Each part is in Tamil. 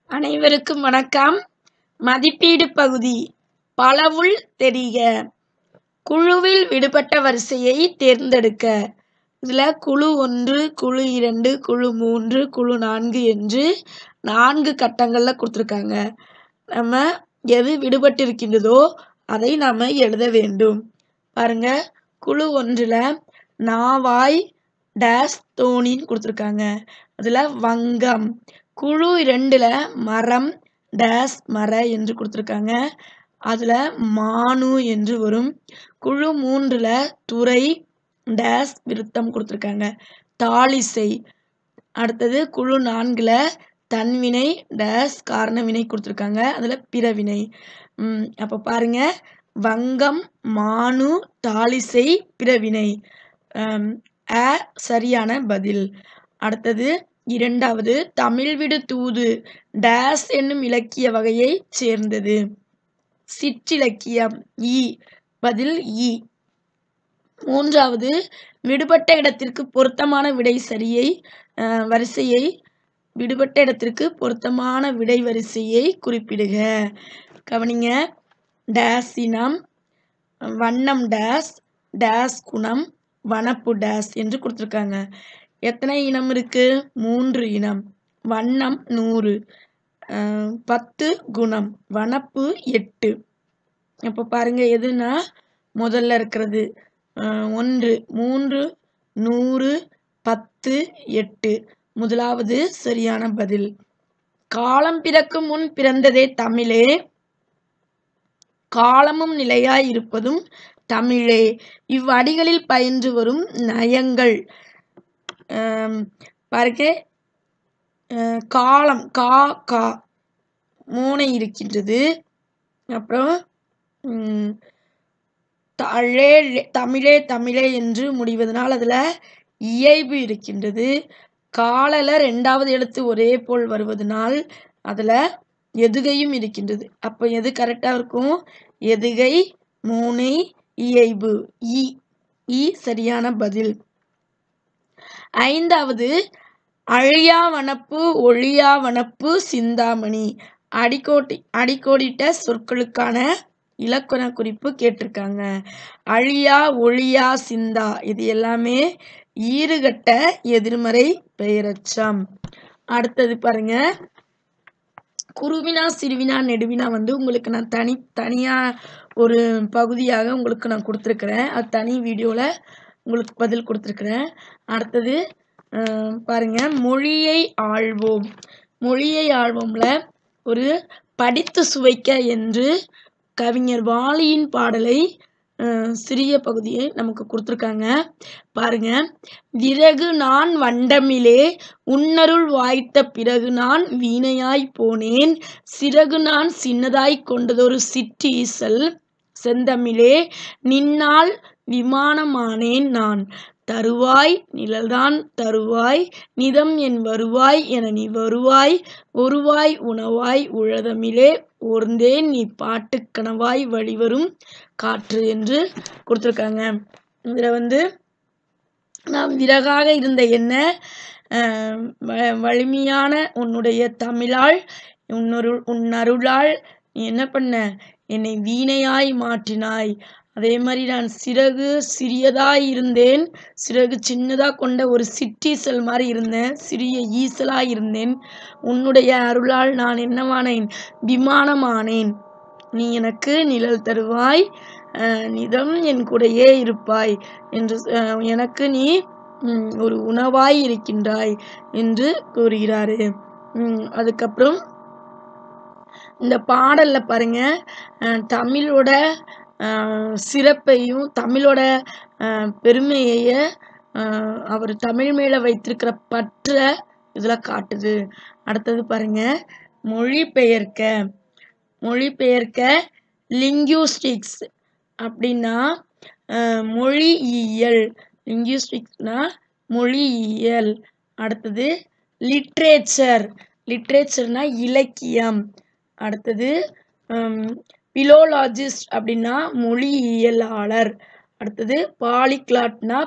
அனைவருக்கும் வணக்கம் மதிப்பீடு பகுதி பலவுள் தெரிக குழுவில் விடுபட்ட வரிசையை தேர்ந்தெடுக்க இதில் குழு ஒன்று குழு இரண்டு குழு மூன்று குழு நான்கு என்று நான்கு கட்டங்களில் கொடுத்துருக்காங்க நம்ம எது விடுபட்டு இருக்கின்றதோ அதை நாம் எழுத வேண்டும் பாருங்க குழு ஒன்றில் நாவாய் டேஸ் தோணின்னு கொடுத்துருக்காங்க அதில் வங்கம் குழு இரண்டில் மரம் டேஸ் மர என்று கொடுத்துருக்காங்க அதில் மானு என்று வரும் குழு மூன்றில் துறை டேஸ் விருத்தம் கொடுத்துருக்காங்க தாளிசை அடுத்தது குழு நான்கில் தன்வினை டேஸ் காரணவினை கொடுத்துருக்காங்க அதில் பிறவினை அப்போ பாருங்க வங்கம் மானு தாளிசை பிறவினை அ சரியான பதில் அடுத்தது இரண்டாவது தமிழ் விடு தூது டேஸ் என்னும் இலக்கிய வகையை சேர்ந்தது சிற்றிலக்கியம் ஈ பதில் ஈ மூன்றாவது விடுபட்ட இடத்திற்கு பொருத்தமான விடை சரியை வரிசையை விடுபட்ட இடத்திற்கு பொருத்தமான விடை வரிசையை குறிப்பிடுக கவனிங்க டேஸ் இனம் வண்ணம் டேஸ் டேஸ் குணம் வனப்பு டேஸ் என்று கொடுத்துருக்காங்க எத்தனை இனம் இருக்கு மூன்று இனம் வண்ணம் நூறு பத்து குணம் வனப்பு எட்டு அப்போ பாருங்க எதுனா முதல்ல இருக்கிறது ஒன்று மூன்று நூறு பத்து எட்டு முதலாவது சரியான பதில் காலம் பிறக்கும் முன் பிறந்ததே தமிழே காலமும் நிலையாய் இருப்பதும் தமிழே இவ்வடிகளில் பயின்று வரும் நயங்கள் பாருங்க காலம் கா கா மூனை இருக்கின்றது அப்புறம் தழே தமிழே தமிழே என்று முடிவதனால் அதில் இயைபு இருக்கின்றது காலில் ரெண்டாவது எழுத்து ஒரே போல் வருவதனால் அதில் எதுகையும் இருக்கின்றது அப்போ எது கரெக்டாக இருக்கும் எதுகை மூனை இயைபு இ இ சரியான பதில் ஐந்தாவது அழியா வனப்பு ஒழியா வனப்பு சிந்தாமணி அடிக்கோட்டி அடிக்கோடிட்ட சொற்களுக்கான இலக்கண குறிப்பு கேட்டிருக்காங்க அழியா ஒழியா சிந்தா இது எல்லாமே ஈறுகட்ட எதிர்மறை பெயரச்சம் அடுத்தது பாருங்க குருவினா சிறுவினா நெடுவினா வந்து உங்களுக்கு நான் தனி தனியாக ஒரு பகுதியாக உங்களுக்கு நான் கொடுத்துருக்குறேன் அது தனி வீடியோவில் உங்களுக்கு பதில் கொடுத்துருக்குறேன் அடுத்தது பாருங்க மொழியை ஆழ்வோம் மொழியை ஆழ்வோம்ல ஒரு படித்து சுவைக்க என்று கவிஞர் வாலியின் பாடலை சிறிய பகுதியை நமக்கு கொடுத்துருக்காங்க பாருங்க விறகு நான் வண்டமிலே உன்னருள் வாய்த்த பிறகு நான் வீணையாய் போனேன் சிறகு நான் சின்னதாய் கொண்டதொரு சிற்றீசல் செந்தமிழே நின்னால் விமானமானேன் நான் தருவாய் நிழல்தான் தருவாய் நிதம் என் வருவாய் என நீ வருவாய் ஒருவாய் உணவாய் உழதமிழே ஓர்ந்தேன் நீ பாட்டு கனவாய் வழிவரும் காற்று என்று கொடுத்துருக்காங்க இதில் வந்து நாம் விறகாக இருந்த என்ன வலிமையான உன்னுடைய தமிழால் உன்னருள் உன் அருளால் நீ என்ன பண்ண என்னை வீணையாய் மாற்றினாய் அதே மாதிரி நான் சிறகு சிறியதாய் இருந்தேன் சிறகு சின்னதாக கொண்ட ஒரு சிற்றீசல் மாதிரி இருந்தேன் சிறிய ஈசலாய் இருந்தேன் உன்னுடைய அருளால் நான் என்னவானேன் விமானமானேன் நீ எனக்கு நிழல் தருவாய் நிதம் என் கூடையே இருப்பாய் என்று எனக்கு நீ ஒரு உணவாய் இருக்கின்றாய் என்று கூறுகிறாரு அதுக்கப்புறம் இந்த பாடல்ல பாருங்க தமிழோட சிறப்பையும் தமிழோட பெருமைய அவர் தமிழ் மேல வைத்திருக்கிற பற்ற இதில் காட்டுது அடுத்தது பாருங்க மொழிபெயர்க்க மொழிபெயர்க்க லிங்யூஸ்டிக்ஸ் அப்படின்னா மொழியியல் லிங்யூஸ்டிக்ஸ்னா மொழியியல் அடுத்தது லிட்ரேச்சர் லிட்ரேச்சர்னா இலக்கியம் அடுத்தது பிலோலாஜிஸ்ட் அப்படின்னா மொழியியலாளர் அடுத்தது பாலிக்ளாட்னா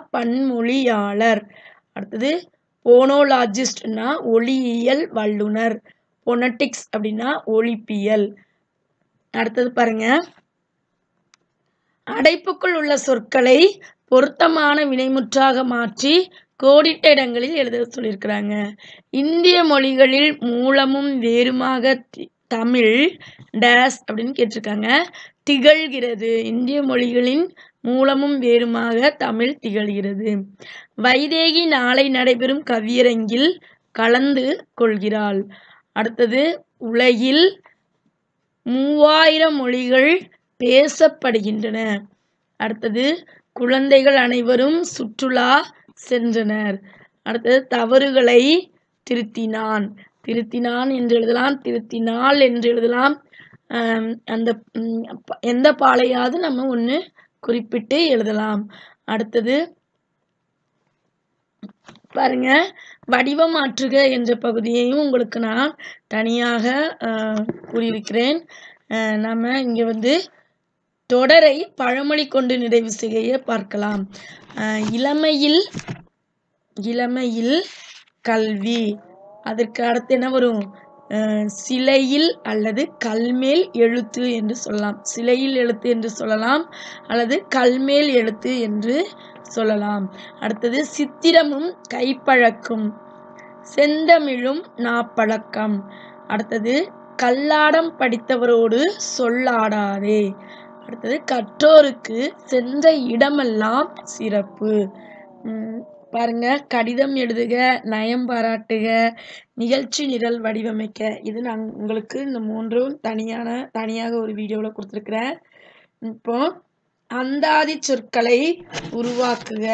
பன்மொழியாளர் அடுத்தது போனோலாஜிஸ்ட்னா ஒளியியல் வல்லுனர் பொனட்டிக்ஸ் அப்படின்னா ஒலிப்பியல் அடுத்தது பாருங்க அடைப்புக்குள் உள்ள சொற்களை பொருத்தமான வினைமுற்றாக மாற்றி கோடிட்ட இடங்களில் எழுத சொல்லியிருக்கிறாங்க இந்திய மொழிகளில் மூலமும் வேறுமாக தி- தமிழ் டேஸ் அப்படின்னு கேட்டிருக்காங்க திகழ்கிறது இந்திய மொழிகளின் மூலமும் வேறுமாக தமிழ் திகழ்கிறது வைதேகி நாளை நடைபெறும் கவியரங்கில் கலந்து கொள்கிறாள் அடுத்தது உலகில் மூவாயிரம் மொழிகள் பேசப்படுகின்றன அடுத்தது குழந்தைகள் அனைவரும் சுற்றுலா சென்றனர் அடுத்தது தவறுகளை திருத்தினான் திருத்தினான் என்று எழுதலாம் திருத்தினாள் என்று எழுதலாம் ஆம், அந்த ம், ப- எந்த பாலையாவது நம்ம ஒன்று குறிப்பிட்டு எழுதலாம் அடுத்தது பாருங்க வடிவம் மாற்றுக என்ற பகுதியையும் உங்களுக்கு நான் தனியாக ஆஹ், கூறியிருக்கிறேன் ஆஹ், நாம இங்க வந்து தொடரை பழமொழி கொண்டு நிறைவு செய்ய பார்க்கலாம் ஆஹ், இளமையில் இளமையில் கல்வி அதற்கு அடுத்து என்ன வரும் அஹ், சிலையில் அல்லது கல்மேல் எழுத்து என்று சொல்லலாம் சிலையில் எழுத்து என்று சொல்லலாம் அல்லது கல்மேல் எழுத்து என்று சொல்லலாம் அடுத்தது சித்திரமும் கைப்பழக்கும் செந்தமிழும் நாப்பழக்கம் அடுத்தது கல்லாடம் படித்தவரோடு சொல்லாடாதே அடுத்தது கற்றோருக்கு சென்ற இடமெல்லாம் சிறப்பு உம் பாருங்க கடிதம் எழுதுக நயம் பாராட்டுக நிகழ்ச்சி நிரல் வடிவமைக்க இது நான் உங்களுக்கு இந்த மூன்றும் தனியான தனியாக ஒரு வீடியோவில் கொடுத்துருக்குறேன் இப்போ அந்தாதி சொற்களை உருவாக்குக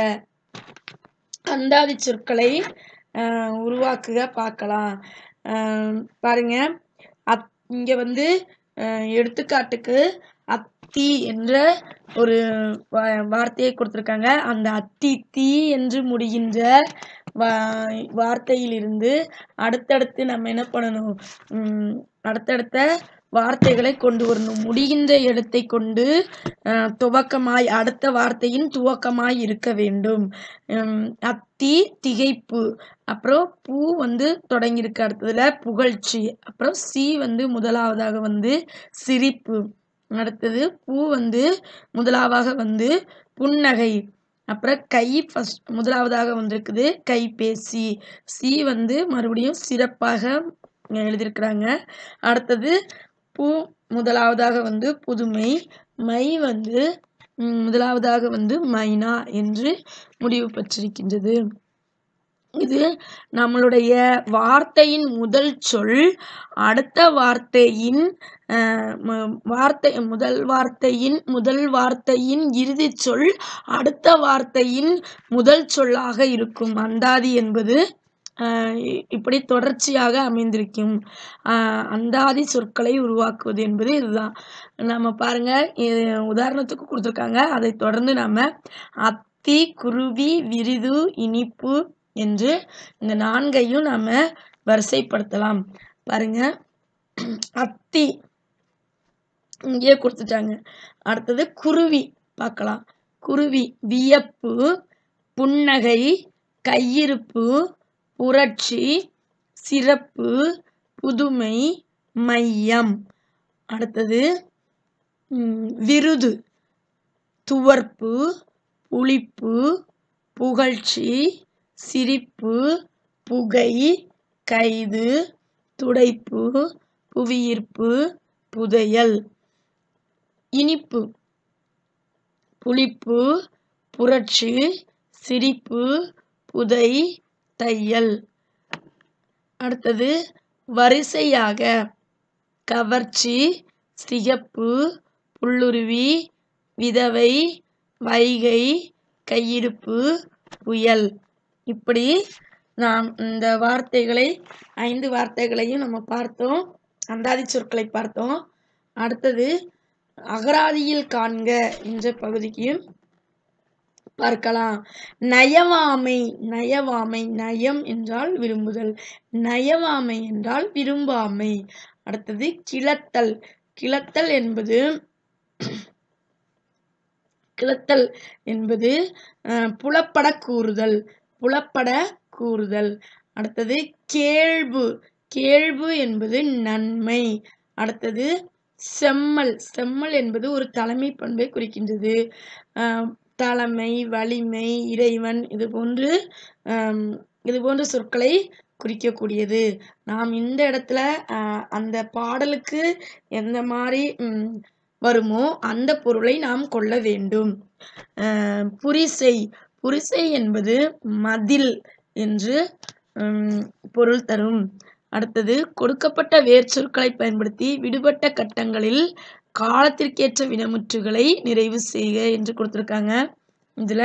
அந்தாதி சொற்களை ஆஹ், உருவாக்குக பார்க்கலாம் ஆஹ், பாருங்க அத் இங்க வந்து ஆஹ், எடுத்துக்காட்டுக்கு அத்தி என்ற ஒரு வா- வார்த்தையை கொடுத்துருக்காங்க அந்த அத்தி தீ என்று முடிகின்ற வா- வார்த்தையிலிருந்து அடுத்தடுத்து நம்ம என்ன பண்ணணும் உம், அடுத்தடுத்த வார்த்தைகளை கொண்டு வரணும் முடிகின்ற இடத்தை கொண்டு அஹ், துவக்கமாய் அடுத்த வார்த்தையின் துவக்கமாய் இருக்க வேண்டும் உம், அத்தி திகைப்பு அப்புறம் பூ வந்து தொடங்கியிருக்கு அடுத்ததுல புகழ்ச்சி அப்புறம் சி வந்து முதலாவதாக வந்து சிரிப்பு அடுத்தது பூ வந்து முதலாவதாக வந்து புன்னகை அப்புறம் கை ஃபர்ஸ்ட் முதலாவதாக வந்திருக்குது கைபேசி சி வந்து மறுபடியும் சிறப்பாக எழுதியிருக்கிறாங்க அடுத்தது பூ முதலாவதாக வந்து புதுமை மை வந்து ம், முதலாவதாக வந்து மைனா என்று முடிவு பெற்றிருக்கின்றது இது நம்மளுடைய வார்த்தையின் முதல் சொல் அடுத்த வார்த்தையின் அஹ், ம- வார்த்தை முதல் வார்த்தையின் முதல் வார்த்தையின் இறுதி சொல் அடுத்த வார்த்தையின் முதல் சொல்லாக இருக்கும் அந்தாதி என்பது அஹ், இ- இப்படி தொடர்ச்சியாக அமைந்திருக்கும் அஹ், அந்தாதி சொற்களை உருவாக்குவது என்பது இதுதான் நம்ம பாருங்க இது உதாரணத்துக்கு கொடுத்துருக்காங்க அதை தொடர்ந்து நம்ம அத்தி குருவி விரிது இனிப்பு என்று இந்த நான்கையும் நாம வரிசைப்படுத்தலாம் பாருங்க அத்தி இங்கேயே கொடுத்துட்டாங்க அடுத்தது குருவி பார்க்கலாம் குருவி வியப்பு புன்னகை கையிருப்பு புரட்சி சிறப்பு புதுமை மையம் அடுத்தது ம், விருது துவர்ப்பு புளிப்பு புகழ்ச்சி சிரிப்பு புகை கைது துடைப்பு புவியீர்ப்பு புதையல் இனிப்பு புளிப்பு புரட்சி சிரிப்பு புதை தையல் அடுத்தது வரிசையாக கவர்ச்சி சிகப்பு புல்லுருவி விதவை வைகை கையிருப்பு புயல் இப்படி நாம் இந்த வார்த்தைகளை ஐந்து வார்த்தைகளையும் நம்ம பார்த்தோம் அந்தாதி சொற்களை பார்த்தோம் அடுத்தது அகராதியில் காண்க என்ற பகுதிக்கும் பார்க்கலாம் நயவாமை நயவாமை நயம் என்றால் விரும்புதல் நயவாமை என்றால் விரும்பாமை அடுத்தது கிளத்தல் கிளத்தல் என்பது கிளத்தல் என்பது அஹ், புலப்பட கூறுதல் புலப்பட கூறுதல் அடுத்தது கேள்வு கேழ்வு என்பது நன்மை அடுத்தது செம்மல் செம்மல் என்பது ஒரு தலைமை பண்பை குறிக்கின்றது ஆஹ் தலைமை வலிமை இறைவன் இது போன்று ஆம், இது போன்ற சொற்களை குறிக்கக்கூடியது நாம் இந்த இடத்துல ஆஹ், அந்த பாடலுக்கு எந்த மாதிரி ம், வருமோ அந்த பொருளை நாம் கொள்ள வேண்டும் ஆஹ், புரிசை புரிசை என்பது மதில் என்று ம், பொருள் தரும் அடுத்தது கொடுக்கப்பட்ட வேர்ச்சொற்களை பயன்படுத்தி விடுபட்ட கட்டங்களில் காலத்திற்கேற்ற வினமுற்றுகளை நிறைவு செய்க என்று கொடுத்திருக்காங்க இதுல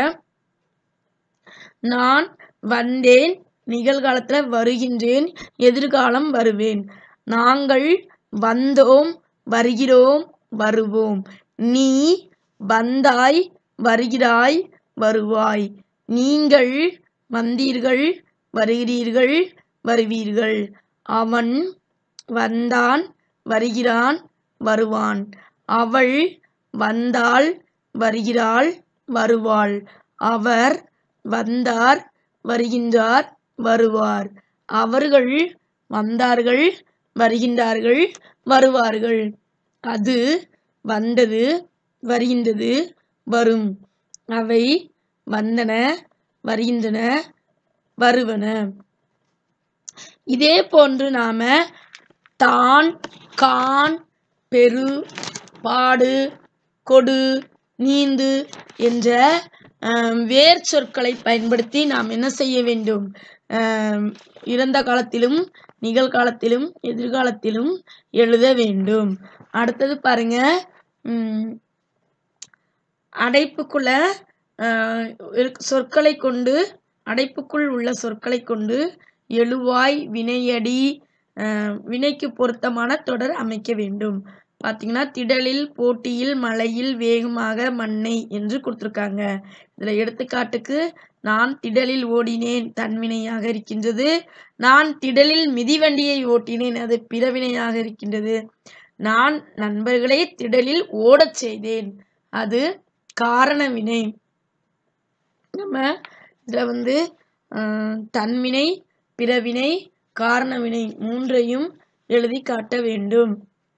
நான் வந்தேன் நிகழ்காலத்துல வருகின்றேன் எதிர்காலம் வருவேன் நாங்கள் வந்தோம் வருகிறோம் வருவோம் நீ வந்தாய் வருகிறாய் வருவாய் நீங்கள் வந்தீர்கள் வருகிறீர்கள் வருவீர்கள் அவன் வந்தான் வருகிறான் வருவான் அவள் வந்தாள் வருகிறாள் வருவாள் அவர் வந்தார் வருகின்றார் வருவார் அவர்கள் வந்தார்கள் வருகின்றார்கள் வருவார்கள் அது வந்தது வருகின்றது வரும் அவை வந்தன வருகின்றன வருவன இதே போன்று நாம தான் கான் பெரு பாடு கொடு நீந்து என்ற ஆம், வேர் சொற்களை பயன்படுத்தி நாம் என்ன செய்ய வேண்டும் ஆம், இறந்த காலத்திலும் நிகழ்காலத்திலும் எதிர்காலத்திலும் எழுத வேண்டும் அடுத்தது பாருங்க உம், அடைப்புக்குள்ள ஆஹ், இருக்- சொற்களை கொண்டு அடைப்புக்குள் உள்ள சொற்களை கொண்டு எழுவாய் வினையடி ஆஹ், வினைக்கு பொருத்தமான தொடர் அமைக்க வேண்டும் பார்த்தீங்கன்னா திடலில் போட்டியில் மலையில் வேகமாக மண்ணை என்று கொடுத்துருக்காங்க இதுல எடுத்துக்காட்டுக்கு நான் திடலில் ஓடினேன் தன்வினையாக இருக்கின்றது நான் திடலில் மிதிவண்டியை ஓட்டினேன் அது பிறவினையாக இருக்கின்றது நான் நண்பர்களை திடலில் ஓடச் செய்தேன் அது காரண வினை நம்ம இதுல வந்து ஆஹ், தன்வினை பிறவினை காரண வினை மூன்றையும் எழுதி காட்ட வேண்டும்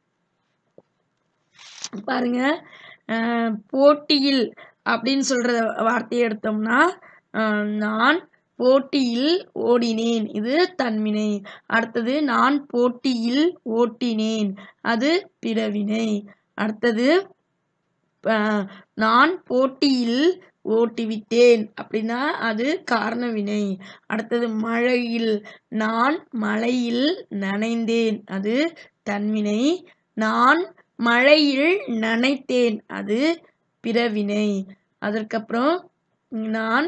பாருங்க ஆஹ், போட்டியில் அப்படின்னு சொல்ற வார்த்தையை எடுத்தோம்னா ஆஹ், நான் போட்டியில் ஓடினேன் இது தன்வினை அடுத்தது நான் போட்டியில் ஓட்டினேன் அது பிறவினை அடுத்தது ஆஹ், நான் போட்டியில் ஓட்டிவிட்டேன் அப்படின்னா அது காரண வினை அடுத்தது மழையில் நான் மழையில் நனைந்தேன் அது தன்வினை நான் மழையில் நனைத்தேன் அது பிறவினை அதற்கப்புறம் நான்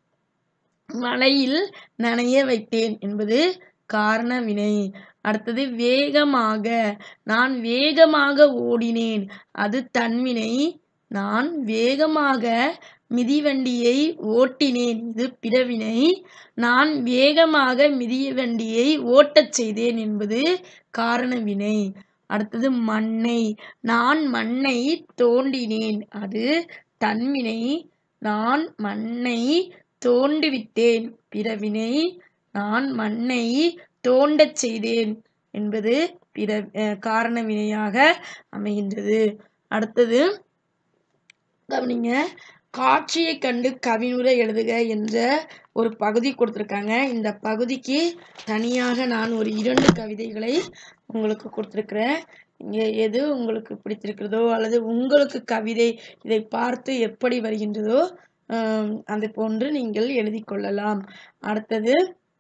மழையில் நனைய வைத்தேன் என்பது காரண வினை அடுத்தது வேகமாக நான் வேகமாக ஓடினேன் அது தன்வினை நான் வேகமாக மிதிவண்டியை ஓட்டினேன் இது பிறவினை நான் வேகமாக மிதிவண்டியை ஓட்டச் செய்தேன் என்பது காரண வினை அடுத்தது மண்ணை நான் மண்ணை தோண்டினேன் அது தன்வினை நான் மண்ணை தோண்டுவித்தேன் பிறவினை நான் மண்ணை தோண்டச் செய்தேன் என்பது பிற அஹ் காரண வினையாக அமைகின்றது அடுத்தது கவனிங்க காட்சியை கண்டு கவினுரை எழுதுக என்ற ஒரு பகுதி கொடுத்துருக்காங்க இந்த பகுதிக்கு தனியாக நான் ஒரு இரண்டு கவிதைகளை உங்களுக்கு கொடுத்துருக்குறேன் இங்கே எது உங்களுக்கு பிடித்திருக்கிறதோ அல்லது உங்களுக்கு கவிதை இதை பார்த்து எப்படி வருகின்றதோ ஆம், அது போன்று நீங்கள் எழுதி கொள்ளலாம் அடுத்தது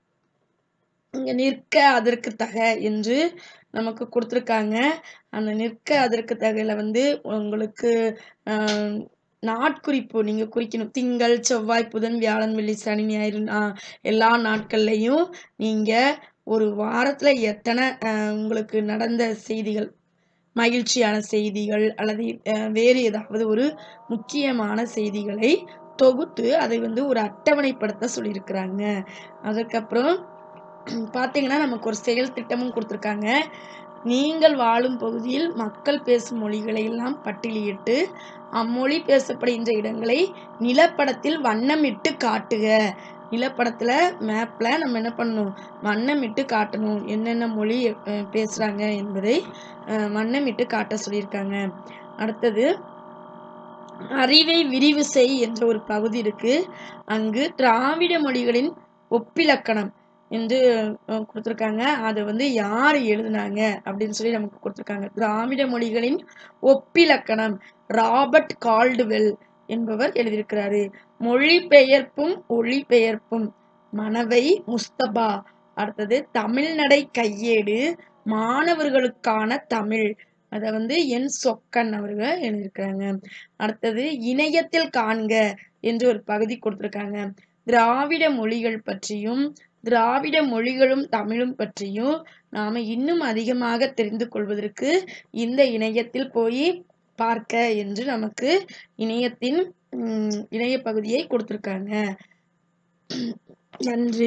இங்க நிற்க அதற்கு தக என்று நமக்கு கொடுத்துருக்காங்க அந்த நிற்க அதற்கு தகையில வந்து உங்களுக்கு ஆஹ், நாட்குறிப்பு நீங்க குறிக்கணும் திங்கள் செவ்வாய் புதன் வியாழன் வெள்ளி சனி ஞாயிறு ஆஹ், எல்லா நாட்கள்லையும் நீங்க ஒரு வாரத்துல எத்தனை ஆஹ், உங்களுக்கு நடந்த செய்திகள் மகிழ்ச்சியான செய்திகள் அல்லது அஹ், வேறு ஏதாவது ஒரு முக்கியமான செய்திகளை தொகுத்து அதை வந்து ஒரு அட்டவணைப்படுத்த சொல்லியிருக்கிறாங்க அதுக்கப்புறம் பார்த்தீங்கன்னா நமக்கு ஒரு செயல் திட்டமும் கொடுத்துருக்காங்க நீங்கள் வாழும் பகுதியில் மக்கள் பேசும் மொழிகளை எல்லாம் பட்டியலிட்டு அம்மொழி பேசப்படுகின்ற இடங்களை நிலப்படத்தில் வண்ணமிட்டு காட்டுக நிலப்படத்தில் மேப்பில் நம்ம என்ன பண்ணணும் வண்ணமிட்டு காட்டணும் என்னென்ன மொழி அஹ், பேசுகிறாங்க என்பதை அஹ், வண்ணமிட்டு காட்ட சொல்லியிருக்காங்க அடுத்தது அறிவை விரிவு செய் என்ற ஒரு பகுதி இருக்கு அங்கு திராவிட மொழிகளின் ஒப்பிலக்கணம் என்று அஹ், கொடுத்திருக்காங்க அதை வந்து யார் எழுதுனாங்க அப்படின்னு சொல்லி நமக்கு கொடுத்திருக்காங்க திராவிட மொழிகளின் ஒப்பிலக்கணம் ராபர்ட் கால்டுவெல் என்பவர் எழுதியிருக்கிறாரு மொழிபெயர்ப்பும் ஒளிபெயர்ப்பும் மனவை முஸ்தபா அடுத்தது தமிழ்நடை கையேடு மாணவர்களுக்கான தமிழ் அதை வந்து என் சொக்கன் அவர்கள் எழுதியிருக்கிறாங்க அடுத்தது இணையத்தில் காண்க என்று ஒரு பகுதி கொடுத்திருக்காங்க திராவிட மொழிகள் பற்றியும் திராவிட மொழிகளும் தமிழும் பற்றியும் நாம இன்னும் அதிகமாக தெரிந்து கொள்வதற்கு இந்த இணையத்தில் போய் பார்க்க என்று நமக்கு இணையத்தின் உம், இணைய பகுதியை கொடுத்திருக்காங்க நன்றி